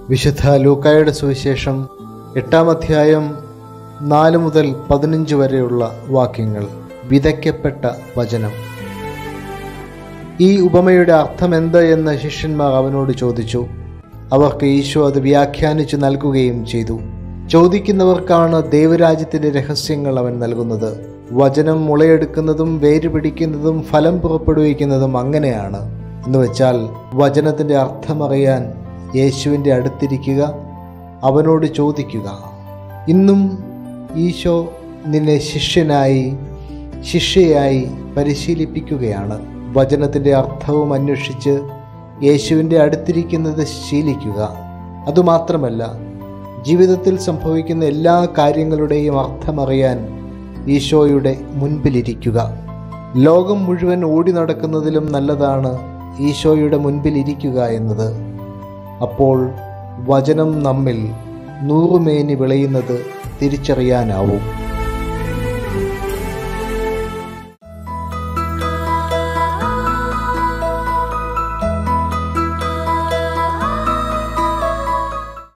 വിശുദ്ധ ലൂക്കായുടെ സുവിശേഷം എട്ടാം അധ്യായം നാല് മുതൽ പതിനഞ്ച് വരെയുള്ള വാക്യങ്ങൾ വിതയ്ക്കപ്പെട്ട വചനം ഈ ഉപമയുടെ അർത്ഥം എന്ത് എന്ന് ശിഷ്യന്മാർ അവനോട് ചോദിച്ചു അവർക്ക് ഈശോ അത് വ്യാഖ്യാനിച്ചു നൽകുകയും ചെയ്തു ചോദിക്കുന്നവർക്കാണ് ദൈവരാജ്യത്തിൻ്റെ രഹസ്യങ്ങൾ അവൻ നൽകുന്നത് വചനം മുളയെടുക്കുന്നതും വേര് പിടിക്കുന്നതും ഫലം പുറപ്പെടുവിക്കുന്നതും അങ്ങനെയാണ് എന്ന് വെച്ചാൽ വചനത്തിൻ്റെ അർത്ഥമറിയാൻ യേശുവിൻ്റെ അടുത്തിരിക്കുക അവനോട് ചോദിക്കുക ഇന്നും ഈശോ നിന്നെ ശിഷ്യനായി ശിഷ്യയായി പരിശീലിപ്പിക്കുകയാണ് വചനത്തിൻ്റെ അർത്ഥവും അന്വേഷിച്ച് യേശുവിൻ്റെ അടുത്തിരിക്കുന്നത് ശീലിക്കുക അതുമാത്രമല്ല ജീവിതത്തിൽ സംഭവിക്കുന്ന എല്ലാ കാര്യങ്ങളുടെയും അർത്ഥമറിയാൻ ഈശോയുടെ മുൻപിലിരിക്കുക ലോകം മുഴുവൻ ഓടി നടക്കുന്നതിലും നല്ലതാണ് ഈശോയുടെ മുൻപിലിരിക്കുക എന്നത് അപ്പോൾ വചനം നമ്മിൽ നൂറുമേനി വിളയുന്നത് തിരിച്ചറിയാനാവും